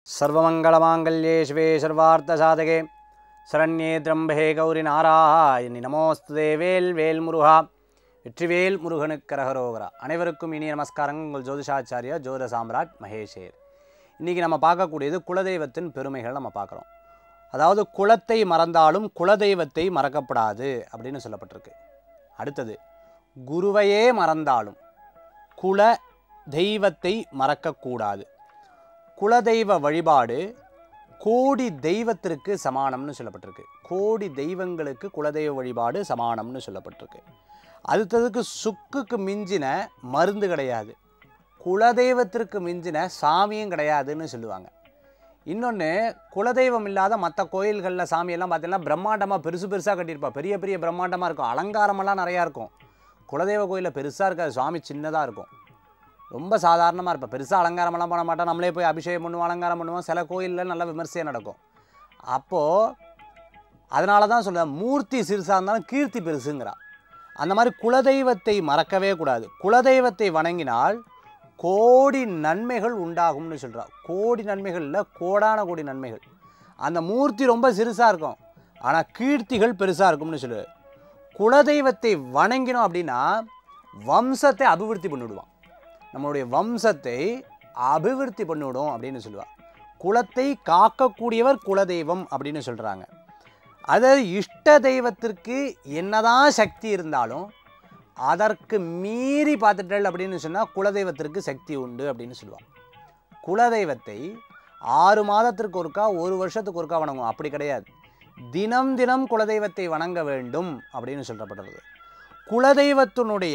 सर्वमङ्गलमाङ्गल्ये शिवे सर्वार्थसाधके शरण्ये त्र्यम्बे கௌரி நாராயணி நமோஸ்துதே வேல் வேல் முருகா வெற்றிவேல் முருகனுக்கு கரகரோகரா அனைவருக்கும் இனிய நமஸ்காரங்கள் உங்கள் ஜோதிஷாச்சாரியா ஜோதிட சாம்ராட் மகேஷேர் இன்றைக்கி நம்ம பார்க்கக்கூடியது குலதெய்வத்தின் பெருமைகள் நம்ம பார்க்குறோம் அதாவது குலத்தை மறந்தாலும் குலதெய்வத்தை மறக்கப்படாது அப்படின்னு சொல்லப்பட்டிருக்கு அடுத்தது குருவையே மறந்தாலும் குல தெய்வத்தை மறக்கக்கூடாது குலதெய்வ வழிபாடு கோடி தெய்வத்திற்கு சமானம்னு சொல்லப்பட்டிருக்கு கோடி தெய்வங்களுக்கு குலதெய்வ வழிபாடு சமானம்னு சொல்லப்பட்டிருக்கு அடுத்ததுக்கு சுக்குக்கு மிஞ்சின மருந்து கிடையாது குலதெய்வத்திற்கு மிஞ்சின சாமியும் கிடையாதுன்னு சொல்லுவாங்க இன்னொன்று குலதெய்வம் இல்லாத மற்ற கோயில்களில் சாமியெல்லாம் பார்த்தீங்கன்னா பிரம்மாண்டமாக பெருசு பெருசாக கட்டியிருப்பா பெரிய பெரிய பிரம்மாண்டமாக இருக்கும் அலங்காரமெல்லாம் நிறையா இருக்கும் குலதெய்வ கோயிலில் பெருசாக இருக்காது சுவாமி சின்னதாக இருக்கும் ரொம்ப சாதாரணமாக இருப்பேன் பெருசாக அலங்காரமெல்லாம் பண்ண மாட்டோம் நம்மளே போய் அபிஷேகம் பண்ணுவோம் அலங்காரம் பண்ணுவோம் சில கோயிலில் நல்ல விமர்சையாக நடக்கும் அப்போது அதனால தான் சொல்லுவேன் மூர்த்தி சிறுசாக இருந்தாலும் கீர்த்தி பெருசுங்கிறா அந்த மாதிரி குலதெய்வத்தை மறக்கவே கூடாது குலதெய்வத்தை வணங்கினால் கோடி நன்மைகள் உண்டாகும்னு சொல்கிறா கோடி நன்மைகளில் கோடான கோடி நன்மைகள் அந்த மூர்த்தி ரொம்ப சிறுசாக இருக்கும் ஆனால் கீர்த்திகள் பெருசாக இருக்கும்னு சொல்லு குலதெய்வத்தை வணங்கினோம் அப்படின்னா வம்சத்தை அபிவிருத்தி பண்ணிவிடுவான் நம்மளுடைய வம்சத்தை அபிவிருத்தி பண்ணிவிடும் அப்படின்னு சொல்லுவாள் குலத்தை காக்கக்கூடியவர் குலதெய்வம் அப்படின்னு சொல்கிறாங்க அதாவது இஷ்ட தெய்வத்திற்கு என்னதான் சக்தி இருந்தாலும் அதற்கு மீறி பார்த்துட்டல் அப்படின்னு சொன்னால் குலதெய்வத்திற்கு சக்தி உண்டு அப்படின்னு சொல்லுவாள் குலதெய்வத்தை ஆறு மாதத்திற்கு ஒருக்கா ஒரு வருஷத்துக்கு ஒருக்கா வணங்கும் அப்படி கிடையாது தினம் தினம் குலதெய்வத்தை வணங்க வேண்டும் அப்படின்னு சொல்லப்பட்டுள்ளது குலதெய்வத்தினுடைய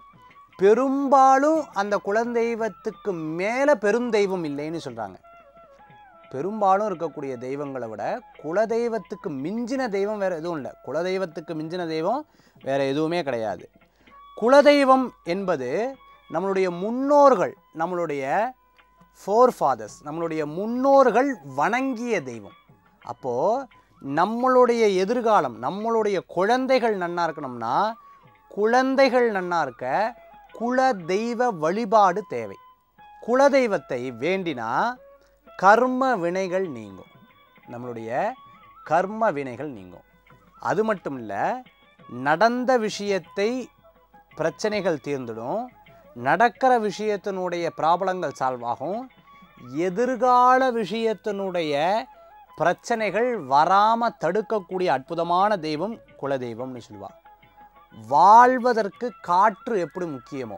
பெரும்பாலும் அந்த குலதெய்வத்துக்கு மேலே பெருந்தெய்வம் இல்லைன்னு சொல்கிறாங்க பெரும்பாலும் இருக்கக்கூடிய தெய்வங்களை விட குலதெய்வத்துக்கு மிஞ்சின தெய்வம் வேறு எதுவும் இல்லை குலதெய்வத்துக்கு மிஞ்சின தெய்வம் வேறு எதுவுமே கிடையாது குலதெய்வம் என்பது நம்மளுடைய முன்னோர்கள் நம்மளுடைய ஃபோர் ஃபாதர்ஸ் நம்மளுடைய முன்னோர்கள் வணங்கிய தெய்வம் அப்போது நம்மளுடைய எதிர்காலம் நம்மளுடைய குழந்தைகள் நன்னா இருக்கணும்னா குழந்தைகள் நன்னா இருக்க குல தெய்வ வழிபாடு தேவை குலதெய்வத்தை வேண்டினா கர்ம வினைகள் நீங்கும் நம்மளுடைய கர்ம வினைகள் நீங்கும் அது மட்டும் இல்லை நடந்த விஷயத்தை பிரச்சனைகள் தீர்ந்துடும் நடக்கிற விஷயத்தினுடைய ப்ராப்ளங்கள் சால்வ் ஆகும் எதிர்கால விஷயத்தினுடைய பிரச்சனைகள் வராமல் தடுக்கக்கூடிய அற்புதமான தெய்வம் குலதெய்வம்னு சொல்லுவாள் வாழ்வதற்கு காற்று எப்படி முக்கியமோ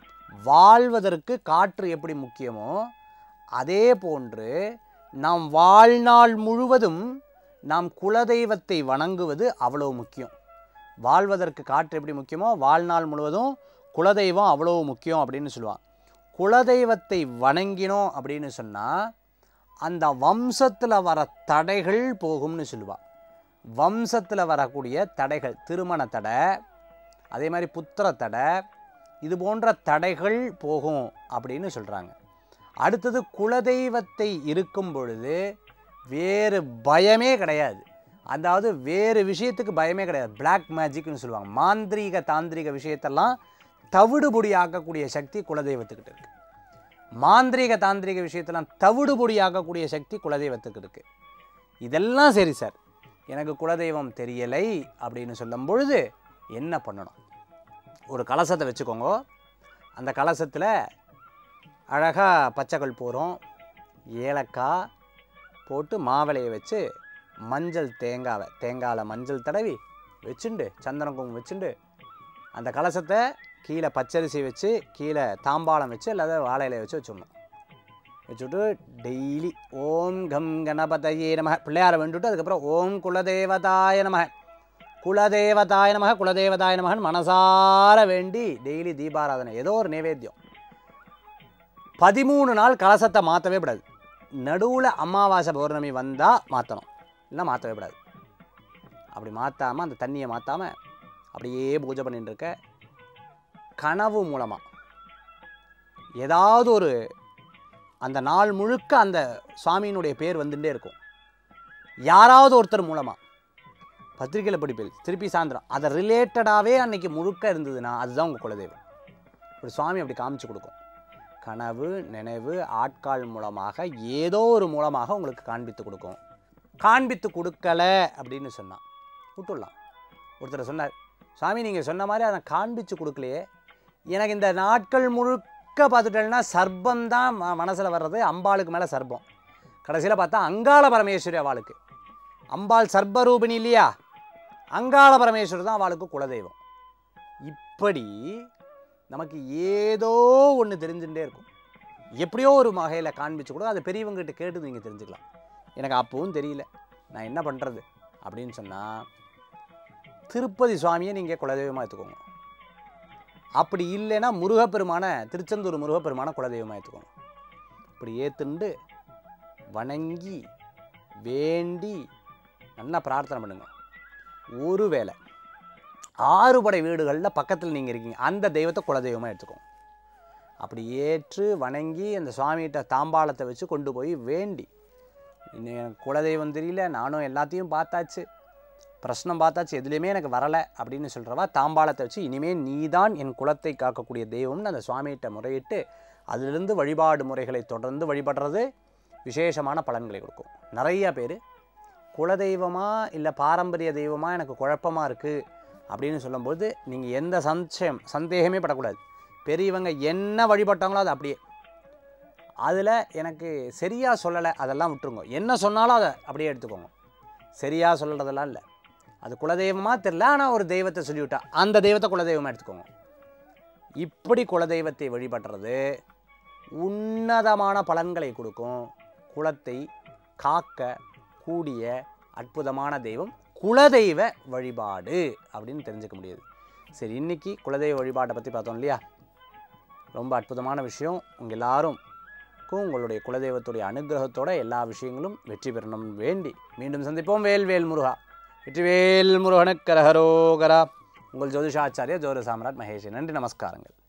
வாழ்வதற்கு காற்று எப்படி முக்கியமோ அதே போன்று நாம் வாழ்நாள் முழுவதும் நாம் குலதெய்வத்தை வணங்குவது அவ்வளோ முக்கியம் வாழ்வதற்கு காற்று எப்படி முக்கியமோ வாழ்நாள் முழுவதும் குலதெய்வம் அவ்வளோ முக்கியம் அப்படின்னு சொல்லுவான் குலதெய்வத்தை வணங்கினோம் அப்படின்னு சொன்னால் அந்த வம்சத்தில் வர தடைகள் போகும்னு சொல்லுவாள் வம்சத்தில் வரக்கூடிய தடைகள் திருமண தடை அதே மாதிரி புத்திர தடை இது போன்ற தடைகள் போகும் அப்படின்னு சொல்கிறாங்க அடுத்தது குலதெய்வத்தை இருக்கும் பொழுது வேறு பயமே கிடையாது அதாவது வேறு விஷயத்துக்கு பயமே கிடையாது பிளாக் மேஜிக்னு சொல்லுவாங்க மாந்திரீக தாந்திரிக விஷயத்தெல்லாம் தவிடுபொடி ஆக்கக்கூடிய சக்தி குலதெய்வத்துக்கிட்ட இருக்குது மாந்திரீக தாந்திரிக விஷயத்தெல்லாம் தவிடுபொடி ஆக்கக்கூடிய சக்தி குலதெய்வத்துக்கு இருக்குது இதெல்லாம் சரி சார் எனக்கு குலதெய்வம் தெரியலை அப்படின்னு சொல்லும் பொழுது என்ன பண்ணணும் ஒரு கலசத்தை வச்சுக்கோங்க அந்த கலசத்தில் அழகாக பச்சைக்கல் போகிறோம் ஏலக்காய் போட்டு மாவிளையை வச்சு மஞ்சள் தேங்காவை தேங்காயில் மஞ்சள் தடவி வச்சுண்டு சந்தன குங்குமம் வச்சுண்டு அந்த கலசத்தை கீழே பச்சரிசி வச்சு கீழே தாம்பாளம் வச்சு இல்லாத வாழையில வச்சு வச்சுடணும் வச்சுட்டு டெய்லி ஓம் கம் கணபதையே நம பிள்ளையாரை வேண்டுட்டு அதுக்கப்புறம் ஓம் குலதேவதாய நம குலதேவதாய நமக குலதேவதாய நமகன் மனசார வேண்டி டெய்லி தீபாராதனை ஏதோ ஒரு நைவேத்தியம் பதிமூணு நாள் கலசத்தை மாற்றவே கூடாது நடுவில் அமாவாசை பௌர்ணமி வந்தால் மாற்றணும் இல்லை மாற்றவே கூடாது அப்படி மாற்றாமல் அந்த தண்ணியை மாற்றாமல் அப்படியே பூஜை பண்ணிட்டு இருக்க கனவு மூலமாக ஏதாவது ஒரு அந்த நாள் முழுக்க அந்த சுவாமியினுடைய பேர் வந்துட்டே இருக்கும் யாராவது ஒருத்தர் மூலமாக பத்திரிக்கையில் படிப்பில் திருப்பி சாயந்தரம் அதை ரிலேட்டடாகவே அன்னைக்கு முழுக்க இருந்ததுன்னா அதுதான் உங்கள் குலதெய்வம் ஒரு சுவாமி அப்படி காமிச்சு கொடுக்கும் கனவு நினைவு ஆட்கால் மூலமாக ஏதோ ஒரு மூலமாக உங்களுக்கு காண்பித்து கொடுக்கும் காண்பித்து கொடுக்கல அப்படின்னு சொன்னான் விட்டுடலாம் ஒருத்தர் சொன்னார் சாமி நீங்கள் சொன்ன மாதிரி அதை காண்பித்து கொடுக்கலையே எனக்கு இந்த நாட்கள் முழுக்க பார்த்துட்டேன்னா சர்ப்பம் தான் ம மனசில் வர்றது அம்பாளுக்கு மேலே சர்ப்பம் கடைசியில் பார்த்தா அங்காள பரமேஸ்வரி அவளுக்கு அம்பாள் சர்ப்பரூபிணி இல்லையா அங்காள பரமேஸ்வரர் தான் அவளுக்கு குலதெய்வம் இப்படி நமக்கு ஏதோ ஒன்று தெரிஞ்சுட்டே இருக்கும் எப்படியோ ஒரு வகையில் காண்பிச்சு கூட அதை பெரியவங்ககிட்ட கேட்டு நீங்கள் தெரிஞ்சுக்கலாம் எனக்கு அப்பவும் தெரியல நான் என்ன பண்ணுறது அப்படின்னு சொன்னால் திருப்பதி சுவாமியை நீங்கள் குலதெய்வமாக எடுத்துக்கோங்க அப்படி இல்லைன்னா முருகப்பெருமான திருச்செந்தூர் முருகப்பெருமான குலதெய்வமாக எடுத்துக்கோங்க இப்படி ஏத்துண்டு வணங்கி வேண்டி நல்லா பிரார்த்தனை பண்ணுங்க ஒருவேளை ஆறுபடை வீடுகளில் பக்கத்தில் நீங்கள் இருக்கீங்க அந்த தெய்வத்தை குலதெய்வமாக எடுத்துக்கோங்க அப்படி ஏற்று வணங்கி அந்த சுவாமிகிட்ட தாம்பாளத்தை வச்சு கொண்டு போய் வேண்டி இன்னும் எனக்கு குலதெய்வம் தெரியல நானும் எல்லாத்தையும் பார்த்தாச்சு பிரശ്னம் பார்த்தாச்சு எதுலேயுமே எனக்கு வரலை அப்படின்னு சொல்கிறவா தாம்பாளத்தை வச்சு இனிமேல் நீதான் என் குலத்தை காக்கக்கூடிய தெய்வம்னு அந்த சுவாமிகிட்ட முறையிட்டு அதிலிருந்து வழிபாடு முறைகளை தொடர்ந்து வழிபடுறது விசேஷமான பலன்களை கொடுக்கும் நிறைய பேர் குலதெய்வமா இல்லை பாரம்பரிய தெய்வமா எனக்கு குழப்பமாக இருக்குது அப்படின்னு சொல்லும்போது நீங்கள் எந்த சந்தேகம் சந்தேகமே படக்கூடாது பெரியவங்க என்ன வழிபட்டாங்களோ அது அப்படியே அதில் எனக்கு சரியாக சொல்லலை அதெல்லாம் விட்டுருங்க என்ன சொன்னாலும் அதை அப்படியே எடுத்துக்கோங்க சரியாக சொல்கிறதெல்லாம் இல்லை அது குலதெய்வமாக தெரில ஆனால் ஒரு தெய்வத்தை சொல்லிவிட்டா அந்த தெய்வத்தை குலதெய்வமாக எடுத்துக்கோங்க இப்படி குலதெய்வத்தை வழிபடுறது உன்னதமான பலன்களை கொடுக்கும் குலத்தை காக்க கூடிய அற்புதமான தெய்வம் குலதெய்வ வழிபாடு அப்படின்னு தெரிஞ்சுக்க முடியுது சரி இன்னைக்கு குலதெய்வ வழிபாட்டை பற்றி பார்த்தோம் இல்லையா ரொம்ப அற்புதமான விஷயம் உங்கள் எல்லாருக்கும் உங்களுடைய குலதெய்வத்துடைய அனுகிரகத்தோட எல்லா விஷயங்களும் வெற்றி பெறணும் வேண்டி மீண்டும் சந்திப்போம் வேல் வேல் முருகா வெற்றிவேல் முருகனுக்கரகரோகரா உங்கள் ஜோதிஷாச்சாரிய ஜோதி சாம்ராட் மகேஷ் நன்றி நமஸ்காரங்கள்